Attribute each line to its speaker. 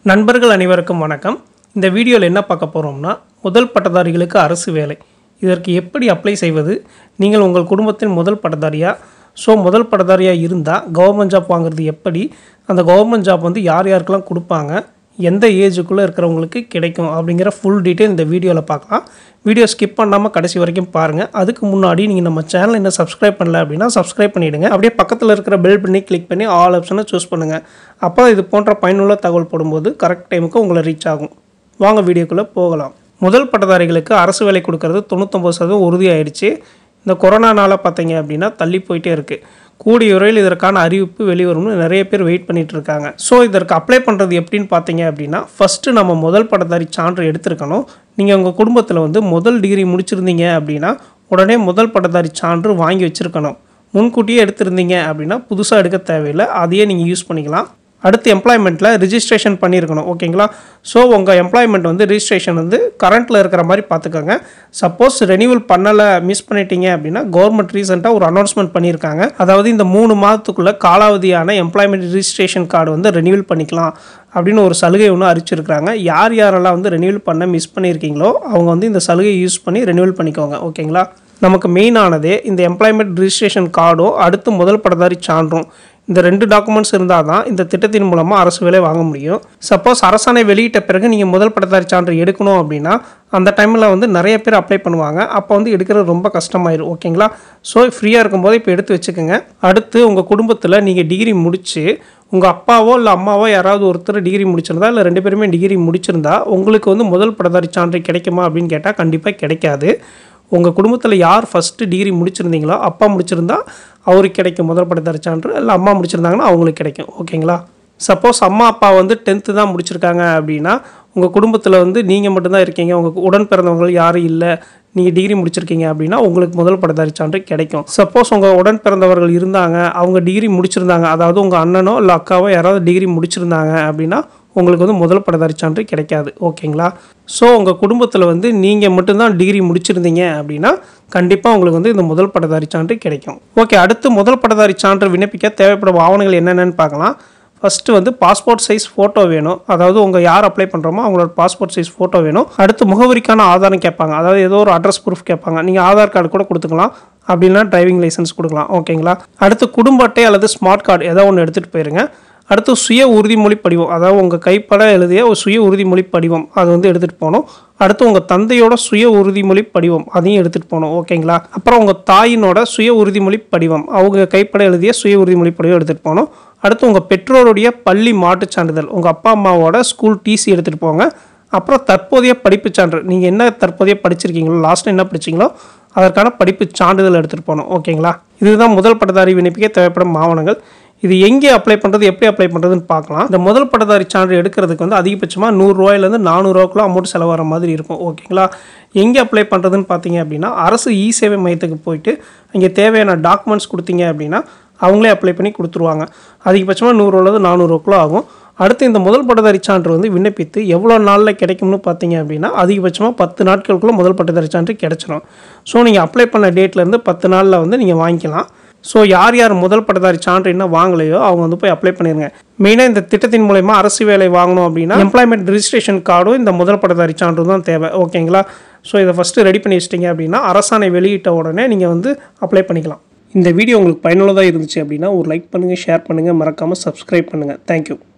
Speaker 1: நண்பர்கள் அனைவருக்கும் வணக்கம் இந்த வீடியோவில் என்ன பார்க்க போகிறோம்னா முதல் பட்டதாரிகளுக்கு அரசு வேலை இதற்கு எப்படி அப்ளை செய்வது நீங்கள் உங்கள் குடும்பத்தின் முதல் பட்டதாரியா ஸோ முதல் பட்டதாரியாக இருந்தால் கவர்மெண்ட் ஜாப் வாங்குறது எப்படி அந்த கவர்மெண்ட் ஜாப் வந்து யார் யாருக்கெல்லாம் கொடுப்பாங்க எந்த ஏஜுக்குள்ளே இருக்கிறவங்களுக்கு கிடைக்கும் அப்படிங்கிற ஃபுல் டீட்டெயில் இந்த வீடியோவில் பார்க்கலாம் வீடியோ ஸ்கிப் பண்ணாமல் கடைசி வரைக்கும் பாருங்கள் அதுக்கு முன்னாடி நீங்கள் நம்ம சேனல் இன்னும் சப்ஸ்கிரைப் பண்ணல அப்படின்னா சப்ஸ்கிரைப் பண்ணிவிடுங்க அப்படியே பக்கத்தில் இருக்கிற பெல் பண்ணி கிளிக் பண்ணி ஆல் ஆப்ஷனை சூஸ் பண்ணுங்கள் அப்போ இது போன்ற பயனுள்ள தகவல் போடும்போது கரெக்ட் டைமுக்கு உங்களை ரீச் ஆகும் வாங்க வீடியோக்குள்ளே போகலாம் முதல் பட்டதாரிகளுக்கு அரசு வேலை கொடுக்கறது தொண்ணூத்தொம்பது சதவீதம் உறுதியாயிடுச்சு இந்த கொரோனானால பார்த்தீங்க அப்படின்னா தள்ளி போயிட்டே இருக்குது கூடிய விரைவில் இதற்கான அறிவிப்பு வெளிவரும்னு நிறைய பேர் வெயிட் பண்ணிட்டு இருக்காங்க ஸோ இதற்கு அப்ளை பண்ணுறது எப்படின்னு பார்த்தீங்க அப்படின்னா ஃபஸ்ட்டு நம்ம முதல் பட்டதாரி சான்று எடுத்திருக்கணும் நீங்கள் உங்கள் குடும்பத்தில் வந்து முதல் டிகிரி முடிச்சிருந்தீங்க அப்படின்னா உடனே முதல் பட்டதாரி சான்று வாங்கி வச்சுருக்கணும் முன்கூட்டியே எடுத்திருந்தீங்க அப்படின்னா புதுசாக எடுக்க தேவையில்லை அதையே நீங்கள் யூஸ் பண்ணிக்கலாம் அடுத்து எம்ப்ளாய்மெண்ட்டில் ரிஜிஸ்ட்ரேஷன் பண்ணியிருக்கணும் ஓகேங்களா ஸோ உங்கள் எம்ப்ளாய்மெண்ட் வந்து ரிஜிஸ்ட்ரேஷன் வந்து கரண்ட்டில் இருக்கிற மாதிரி பார்த்துக்கோங்க சப்போஸ் ரெனியூவல் பண்ணலை மிஸ் பண்ணிட்டீங்க அப்படின்னா கவர்மெண்ட் ரீசெண்டாக ஒரு அனௌன்ஸ்மெண்ட் பண்ணியிருக்காங்க அதாவது இந்த மூணு மாதத்துக்குள்ளே காலாவதியான எம்ப்ளாய்மெண்ட் ரிஜிஸ்ட்ரேஷன் கார்டு வந்து ரெனியூவல் பண்ணிக்கலாம் அப்படின்னு ஒரு சலுகை ஒன்று அறிவிச்சிருக்காங்க யார் யாரெல்லாம் வந்து ரெனியூவல் பண்ண மிஸ் பண்ணியிருக்கீங்களோ அவங்க வந்து இந்த சலுகையை யூஸ் பண்ணி ரெனியூவல் பண்ணிக்கோங்க ஓகேங்களா நமக்கு மெயினானதே இந்த எம்ப்ளாய்மெண்ட் ரிஜிஸ்ட்ரேஷன் கார்டும் அடுத்து முதல் பட்டதாரி சான்றும் இந்த ரெண்டு டாக்குமெண்ட்ஸ் இருந்தால் தான் இந்த திட்டத்தின் மூலமாக அரசு வேலை வாங்க முடியும் சப்போஸ் அரசாணை வெளியிட்ட பிறகு நீங்கள் முதல் பட்டதாரி சான்று எடுக்கணும் அப்படின்னா அந்த டைமில் வந்து நிறைய பேர் அப்ளை பண்ணுவாங்க அப்போ வந்து எடுக்கிறது ரொம்ப கஷ்டமாயிரும் ஓகேங்களா ஸோ ஃப்ரீயாக இருக்கும்போது இப்போ எடுத்து வச்சுக்கோங்க அடுத்து உங்கள் குடும்பத்தில் நீங்கள் டிகிரி முடித்து உங்கள் அப்பாவோ இல்லை அம்மாவோ யாராவது ஒருத்தர் டிகிரி முடிச்சிருந்தா இல்லை ரெண்டு பேருமே டிகிரி முடிச்சிருந்தா உங்களுக்கு வந்து முதல் பட்டதாரி சான்று கிடைக்குமா அப்படின்னு கேட்டால் கண்டிப்பாக கிடைக்காது உங்கள் குடும்பத்தில் யார் ஃபஸ்ட்டு டிகிரி முடிச்சிருந்தீங்களோ அப்பா முடிச்சிருந்தா அவருக்கு கிடைக்கும் முதல் பட்டதாரி சான்று இல்லை அம்மா முடிச்சிருந்தாங்கன்னா அவங்களுக்கு கிடைக்கும் ஓகேங்களா சப்போஸ் அம்மா அப்பா வந்து டென்த்து தான் முடிச்சிருக்காங்க அப்படின்னா உங்கள் குடும்பத்தில் வந்து நீங்கள் மட்டும்தான் இருக்கீங்க உங்கள் உடன் பிறந்தவங்க யாரும் இல்லை நீங்கள் டிகிரி முடிச்சிருக்கீங்க அப்படின்னா உங்களுக்கு முதல் பட்டதாரி சான்று கிடைக்கும் சப்போஸ் உங்கள் உடன் பிறந்தவர்கள் இருந்தாங்க அவங்க டிகிரி முடிச்சிருந்தாங்க அதாவது உங்கள் அண்ணனோ இல்லை அக்காவோ யாராவது டிகிரி முடிச்சிருந்தாங்க அப்படின்னா உங்களுக்கு வந்து முதல் பட்டதாரி சான்று கிடைக்காது ஓகேங்களா ஸோ உங்கள் குடும்பத்தில் வந்து நீங்கள் மட்டும்தான் டிகிரி முடிச்சிருந்தீங்க அப்படின்னா கண்டிப்பாக உங்களுக்கு வந்து இந்த முதல் பட்டதாரி சான்று கிடைக்கும் ஓகே அடுத்து முதல் பட்டதாரி சான்று விண்ணப்பிக்க தேவைப்படும் ஆவணங்கள் என்னென்னு பார்க்கலாம் ஃபஸ்ட்டு வந்து பாஸ்போர்ட் சைஸ் ஃபோட்டோ வேணும் அதாவது உங்கள் யார் அப்ளை பண்ணுறோமோ அவங்களோட பாஸ்போர்ட் சைஸ் ஃபோட்டோ வேணும் அடுத்து முகவரிக்கான ஆதாரம் கேட்பாங்க அதாவது ஏதோ ஒரு அட்ரஸ் ப்ரூஃப் கேட்பாங்க நீங்கள் ஆதார் கார்டு கூட கொடுத்துக்கலாம் அப்படின்னா டிரைவிங் லைசன்ஸ் கொடுக்கலாம் ஓகேங்களா அடுத்து குடும்ப அட்டை அல்லது ஸ்மார்ட் கார்டு ஏதோ ஒன்று எடுத்துகிட்டு போயிருங்க அடுத்து சுய உறுதிமொழி படிவம் அதாவது உங்கள் கைப்பட எழுதிய ஒரு சுய உறுதிமொழி படிவம் அது வந்து எடுத்துகிட்டு போகணும் அடுத்து உங்கள் தந்தையோட சுய உறுதிமொழி படிவம் அதையும் எடுத்துகிட்டு போகணும் ஓகேங்களா அப்புறம் உங்கள் தாயினோட சுய உறுதிமொழி படிவம் அவங்க கைப்பட எழுதிய சுய உறுதிமொழி படிவம் எடுத்துகிட்டு போகணும் அடுத்து உங்கள் பெற்றோருடைய பள்ளி மாட்டுச் சான்றிதழ் உங்கள் அப்பா அம்மாவோட ஸ்கூல் டிசி எடுத்துகிட்டு போங்க அப்புறம் தற்போதைய படிப்பு சான்று நீங்கள் என்ன தற்போதைய படிச்சிருக்கீங்களோ லாஸ்ட் என்ன படிச்சீங்களோ அதற்கான படிப்பு சான்றிதழ் எடுத்துகிட்டு போகணும் ஓகேங்களா இதுதான் முதல் பட்டதாரி விண்ணப்பிக்க தேவைப்படும் ஆவணங்கள் இது எங்கே அப்ளை பண்ணுறது எப்படி அப்ளை பண்ணுறதுன்னு பார்க்கலாம் இந்த முதல் பட்டதாரி சான்று எடுக்கிறதுக்கு வந்து அதிகபட்சமாக நூறுரூவாயிலேருந்து நானூறுரூவாக்குள்ள அமௌண்ட் செலவாகிற மாதிரி இருக்கும் ஓகேங்களா எங்கே அப்ளை பண்ணுறதுன்னு பார்த்தீங்க அப்படின்னா அரசு இ சேவை மையத்துக்கு போயிட்டு அங்கே தேவையான டாக்குமெண்ட்ஸ் கொடுத்தீங்க அப்படின்னா அவங்களே அப்ளை பண்ணி கொடுத்துருவாங்க அதிகபட்சமாக நூறுரூவாலேருந்து நானூறுரூவாக்குள்ள ஆகும் அடுத்து இந்த முதல் பட்டதாரி சான்று வந்து விண்ணப்பித்து எவ்வளோ நாளில் கிடைக்கும்னு பார்த்தீங்க அப்படின்னா அதிகபட்சமாக பத்து நாட்களுக்குள்ள முதல் பட்டதாரி சான்று கிடைச்சிரும் ஸோ நீங்கள் அப்ளை பண்ண டேட்லேருந்து பத்து நாளில் வந்து நீங்கள் வாங்கிக்கலாம் ஸோ யார் யார் முதல் பட்டதாரி சான்று என்ன வாங்கலையோ அவங்க வந்து போய் அப்ளை பண்ணிருங்க மெயினாக இந்த திட்டத்தின் மூலயமா அரசு வேலை வாங்கணும் அப்படின்னா எம்ப்ளாய்மெண்ட் ரிஜிஸ்ட்ரேஷன் கார்டும் இந்த முதல் பட்டதாரி சான்று தான் தேவை ஓகேங்களா ஸோ இதை ஃபஸ்ட்டு ரெடி பண்ணி வச்சிட்டிங்க அப்படின்னா அரசாணை வெளியிட்ட உடனே நீங்கள் வந்து அப்ளை பண்ணிக்கலாம் இந்த வீடியோ உங்களுக்கு பயனுள்ளதாக இருந்துச்சு அப்படின்னா ஒரு லைக் பண்ணுங்கள் ஷேர் பண்ணுங்கள் மறக்காமல் சப்ஸ்கிரைப் பண்ணுங்கள் தேங்க்யூ